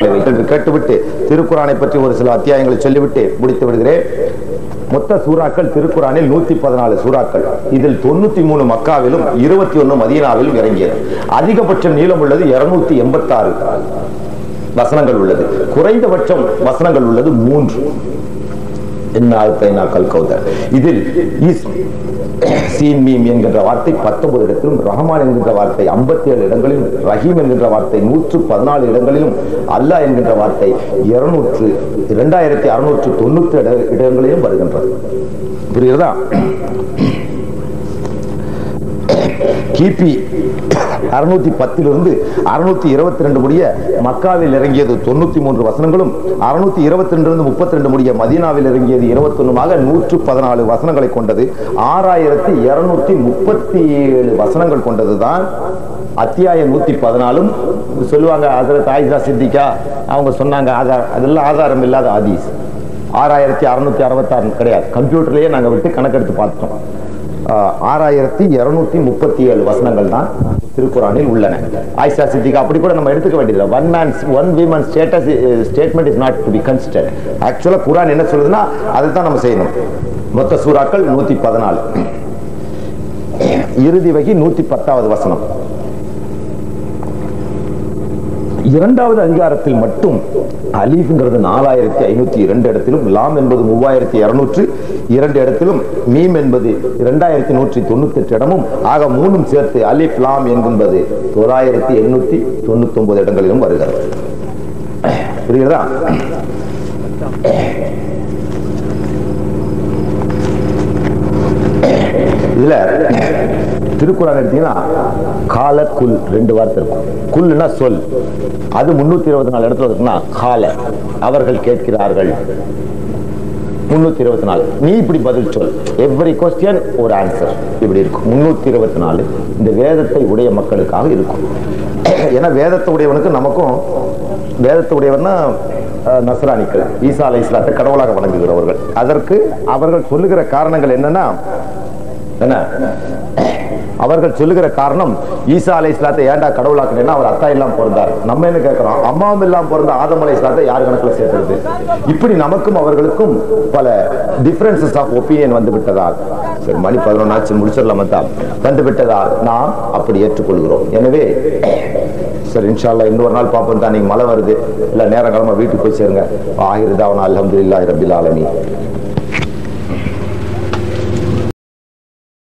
சூறாக்களை வைத்து கேட்டுவிட்டு திருக்குறானை பற்றி ஒரு சில அத்தியாயங்களை சொல்லிவிட்டு முடித்து விடுகிறேன் மொத்த சூறாக்கள் திருக்குறானில் நூத்தி பதினாலு சூறாக்கள் இதில் தொண்ணூத்தி மூணு மக்காவிலும் இருபத்தி ஒன்னு மதீனாவிலும் இறங்கியது அதிகபட்சம் நீளம் உள்ளது இருநூத்தி எண்பத்தாறு வசனங்கள் உள்ளது குறைந்தபட்சம் வசனங்கள் உள்ளது மூன்று கல்கௌதர் இதில் இஸ் சீன் மீம் என்கின்ற வார்த்தை பத்தொன்பது இடத்திலும் ரஹ்மான் என்கின்ற வார்த்தை ஐம்பத்தி ஏழு இடங்களிலும் ரஹீம் என்கின்ற வார்த்தை நூற்று பதினாலு இடங்களிலும் அல்லாஹ் என்கின்ற வார்த்தை இருநூற்று இரண்டாயிரத்தி அறுநூற்று தொண்ணூத்தி இடங்களிலும் வருகின்றது புரியுறதா கிபி அறுநூத்தி பத்திலிருந்து அறுநூத்தி இருபத்தி ரெண்டு முடிய மக்காவில் இறங்கியது தொண்ணூத்தி மூன்று வசனங்களும் அறுநூத்தி இருபத்தி ரெண்டு முப்பத்தி ரெண்டு முடிய மதீனாவில் இறங்கியது இருபத்தி ஒண்ணுமாக நூற்று பதினாலு வசனங்களை கொண்டது ஆறாயிரத்தி இருநூத்தி முப்பத்தி ஏழு வசனங்கள் கொண்டதுதான் அத்தியாயம் நூத்தி பதினாலும் சொல்லுவாங்க அதில் தாய்ஜா சித்திகா அவங்க சொன்னாங்க ஆதார் அதெல்லாம் ஆதாரம் இல்லாத ஆதீஸ் ஆறாயிரத்தி அறுநூத்தி அறுபத்தாறு கிடையாது கம்ப்யூட்டர்லயே நாங்கள் விட்டு கணக்கெடுத்து பார்த்தோம் ஆறாயிரத்தி இருநூத்தி முப்பத்தி ஏழு வசனங்கள் தான் திருக்குறானில் உள்ளன ஆயிஷா சித்திகா அப்படி கூட நம்ம எடுத்துக்க வேண்டியதில்லை one man one women status statement is not to be consider ஆக்சுவலா குரான் என்ன சொல்லுதுன்னா அதை தான் நம்ம செய்யணும் மொத்த சூறாக்கள் நூத்தி பதினாலு இறுதி வகை நூத்தி பத்தாவது வசனம் இரண்டாவது அதிகாரத்தில் மட்டும் அலீஃப்ங்கிறது நாலாயிரத்தி ஐநூத்தி இரண்டு இடத்திலும் லாம் என்பது மூவாயிரத்தி இருநூற்று இரண்டு இடத்திலும் மீம் என்பது இரண்டாயிரத்தி நூற்றி தொண்ணூத்தி எட்டு இடமும் ஆக மூணும் சேர்த்து அலிஃப் லாம் என்பது தொள்ளாயிரத்தி எண்ணூத்தி தொண்ணூத்தி ஒன்பது இடங்களிலும் வருகிறது புரியுதா இதுல திருக்குறான் எடுத்தீங்கன்னா கால குல் ரெண்டு வார்த்தை இருக்கும் குல்னா சொல் அது முன்னூத்தி இருபத்தி நாலு இடத்துல இருக்குன்னா கால அவர்கள் கேட்கிறார்கள் முன்னூத்தி இருபத்தி நாலு நீ இப்படி பதில் சொல் எவ்ரி கொஸ்டின் ஒரு ஆன்சர் இப்படி இருக்கும் முன்னூத்தி இருபத்தி நாலு இந்த வேதத்தை உடைய மக்களுக்காக இருக்கும் ஏன்னா வேதத்தை உடையவனுக்கு நமக்கும் வேதத்தை உடையவன்னா நசராணிக்கள் ஈசா அலை இஸ்லாத்தை கடவுளாக வணங்குகிறவர்கள் அதற்கு அவர்கள் சொல்லுகிற காரணங்கள் என்னன்னா என்ன அவர்கள் சொல்லுகிற காரணம் ஈசா அலை இஸ்லாத்தை ஏன்டா கடவுளாக்குனா அவர் அத்தா இல்லாம பிறந்தார் நம்ம என்ன கேட்கிறோம் அம்மாவும் இல்லாம பிறந்த ஆதம் அலை இஸ்லாத்தை யார் கணக்குல சேர்க்கிறது இப்படி நமக்கும் அவர்களுக்கும் பல டிஃபரன்சஸ் ஆஃப் ஒப்பீனியன் வந்து விட்டதால் சரி மணி பதினொன்னாச்சு முடிச்சிடலாம தான் வந்து விட்டதால் நாம் அப்படி ஏற்றுக்கொள்கிறோம் எனவே சரி இன்ஷால்லா இன்னொரு நாள் பார்ப்போம் தான் நீங்க மழை வருது இல்ல நேரம் கிழமை வீட்டுக்கு போய் சேருங்க ஆகிருதாவனா அலமதுல்லா ரபில் ஆலமி